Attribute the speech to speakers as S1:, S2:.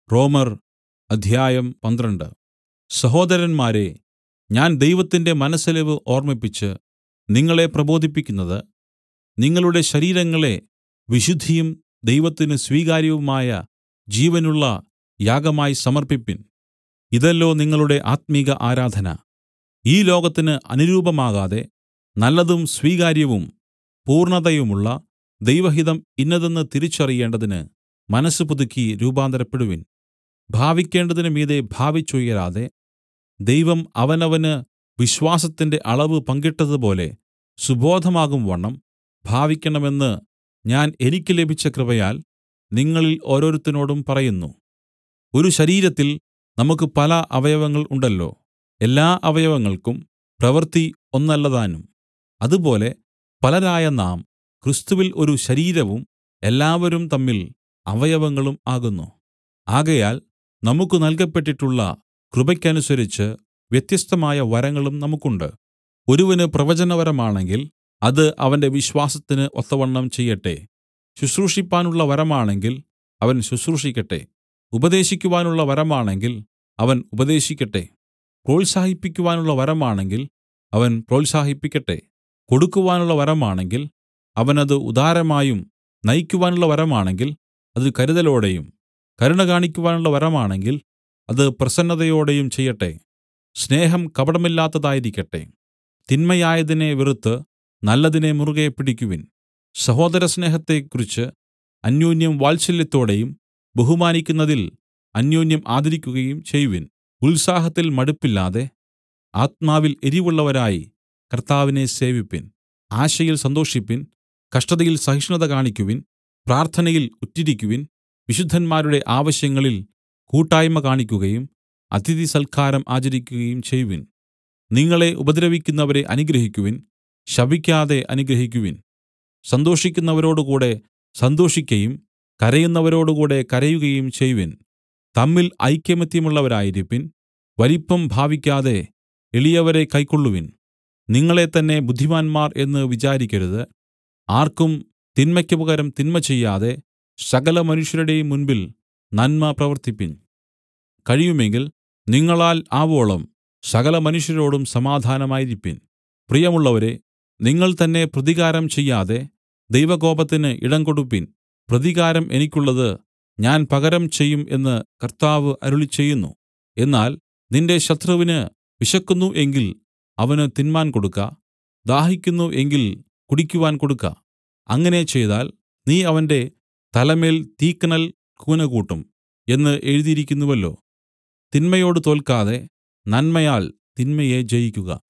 S1: റോമർ അധ്യായം പന്ത്രണ്ട് സഹോദരന്മാരേ ഞാൻ ദൈവത്തിന്റെ മനസ്സലിവ് ഓർമ്മിപ്പിച്ച് നിങ്ങളെ പ്രബോധിപ്പിക്കുന്നത് നിങ്ങളുടെ ശരീരങ്ങളെ വിശുദ്ധിയും ദൈവത്തിന് സ്വീകാര്യവുമായ ജീവനുള്ള യാഗമായി സമർപ്പിപ്പിൻ ഇതല്ലോ നിങ്ങളുടെ ആത്മിക ആരാധന ഈ ലോകത്തിന് അനുരൂപമാകാതെ നല്ലതും സ്വീകാര്യവും പൂർണ്ണതയുമുള്ള ദൈവഹിതം ഇന്നതെന്ന് തിരിച്ചറിയേണ്ടതിന് മനസ്സ് പുതുക്കി രൂപാന്തരപ്പെടുവിൻ ഭാവിക്കേണ്ടതിന് മീതെ ഭാവിച്ചുയരാതെ ദൈവം അവനവന് വിശ്വാസത്തിന്റെ അളവ് പങ്കിട്ടതുപോലെ സുബോധമാകുംവണ്ണം ഭാവിക്കണമെന്ന് ഞാൻ എനിക്ക് ലഭിച്ച കൃപയാൽ നിങ്ങളിൽ ഓരോരുത്തനോടും പറയുന്നു ഒരു ശരീരത്തിൽ നമുക്ക് പല അവയവങ്ങൾ ഉണ്ടല്ലോ എല്ലാ അവയവങ്ങൾക്കും പ്രവൃത്തി ഒന്നല്ലതാനും അതുപോലെ പലരായ നാം ക്രിസ്തുവിൽ ഒരു ശരീരവും എല്ലാവരും തമ്മിൽ അവയവങ്ങളും ആകുന്നു ആകയാൽ നമുക്ക് നൽകപ്പെട്ടിട്ടുള്ള കൃപയ്ക്കനുസരിച്ച് വ്യത്യസ്തമായ വരങ്ങളും നമുക്കുണ്ട് ഒരുവന് പ്രവചനവരമാണെങ്കിൽ അത് അവന്റെ വിശ്വാസത്തിന് ഒത്തവണ്ണം ചെയ്യട്ടെ ശുശ്രൂഷിപ്പാനുള്ള വരമാണെങ്കിൽ അവൻ ശുശ്രൂഷിക്കട്ടെ ഉപദേശിക്കുവാനുള്ള വരമാണെങ്കിൽ അവൻ ഉപദേശിക്കട്ടെ പ്രോത്സാഹിപ്പിക്കുവാനുള്ള വരമാണെങ്കിൽ അവൻ പ്രോത്സാഹിപ്പിക്കട്ടെ കൊടുക്കുവാനുള്ള വരമാണെങ്കിൽ അവനത് ഉദാരമായും നയിക്കുവാനുള്ള വരമാണെങ്കിൽ അത് കരുതലോടെയും കരുണ കാണിക്കുവാനുള്ള വരമാണെങ്കിൽ അത് പ്രസന്നതയോടെയും ചെയ്യട്ടെ സ്നേഹം കപടമില്ലാത്തതായിരിക്കട്ടെ തിന്മയായതിനെ വെറുത്ത് നല്ലതിനെ മുറുകെ പിടിക്കുവിൻ സഹോദരസ്നേഹത്തെക്കുറിച്ച് അന്യോന്യം വാത്സല്യത്തോടെയും ബഹുമാനിക്കുന്നതിൽ അന്യോന്യം ആദരിക്കുകയും ചെയ്‌വിൻ ഉത്സാഹത്തിൽ മടുപ്പില്ലാതെ ആത്മാവിൽ എരിവുള്ളവരായി കർത്താവിനെ സേവിപ്പിൻ ആശയിൽ സന്തോഷിപ്പിൻ കഷ്ടതയിൽ സഹിഷ്ണുത കാണിക്കുവിൻ പ്രാർത്ഥനയിൽ ഉറ്റിരിക്കുവിൻ വിശുദ്ധന്മാരുടെ ആവശ്യങ്ങളിൽ കൂട്ടായ്മ കാണിക്കുകയും അതിഥി സൽക്കാരം ആചരിക്കുകയും ചെയ്‌വിൻ നിങ്ങളെ ഉപദ്രവിക്കുന്നവരെ അനുഗ്രഹിക്കുവിൻ ശപിക്കാതെ അനുഗ്രഹിക്കുവിൻ സന്തോഷിക്കുന്നവരോടുകൂടെ സന്തോഷിക്കയും കരയുന്നവരോടുകൂടെ കരയുകയും ചെയ്‌വിൻ തമ്മിൽ ഐകമത്യമുള്ളവരായിരിപ്പിൻ വലിപ്പം ഭാവിക്കാതെ എളിയവരെ കൈക്കൊള്ളുവിൻ നിങ്ങളെത്തന്നെ ബുദ്ധിമാന്മാർ എന്ന് വിചാരിക്കരുത് ആർക്കും തിന്മയ്ക്ക് പകരം തിന്മ ചെയ്യാതെ സകല മനുഷ്യരുടെയും മുൻപിൽ നന്മ പ്രവർത്തിപ്പിൻ കഴിയുമെങ്കിൽ നിങ്ങളാൽ ആവോളം സകല മനുഷ്യരോടും സമാധാനമായിരിപ്പിൻ പ്രിയമുള്ളവരേ നിങ്ങൾ തന്നെ പ്രതികാരം ചെയ്യാതെ ദൈവകോപത്തിന് ഇടം കൊടുപ്പിൻ പ്രതികാരം എനിക്കുള്ളത് ഞാൻ പകരം ചെയ്യും എന്ന് കർത്താവ് അരുളിച്ചെയ്യുന്നു എന്നാൽ നിന്റെ ശത്രുവിന് വിശക്കുന്നു എങ്കിൽ അവന് തിന്മാൻ കൊടുക്ക ദാഹിക്കുന്നു എങ്കിൽ കുടിക്കുവാൻ കൊടുക്ക അങ്ങനെ ചെയ്താൽ നീ അവന്റെ തലമേൽ തീക്കനൽ കൂനകൂട്ടും എന്ന് എഴുതിയിരിക്കുന്നുവല്ലോ തിന്മയോട് തോൽക്കാതെ നന്മയാൽ തിന്മയെ ജയിക്കുക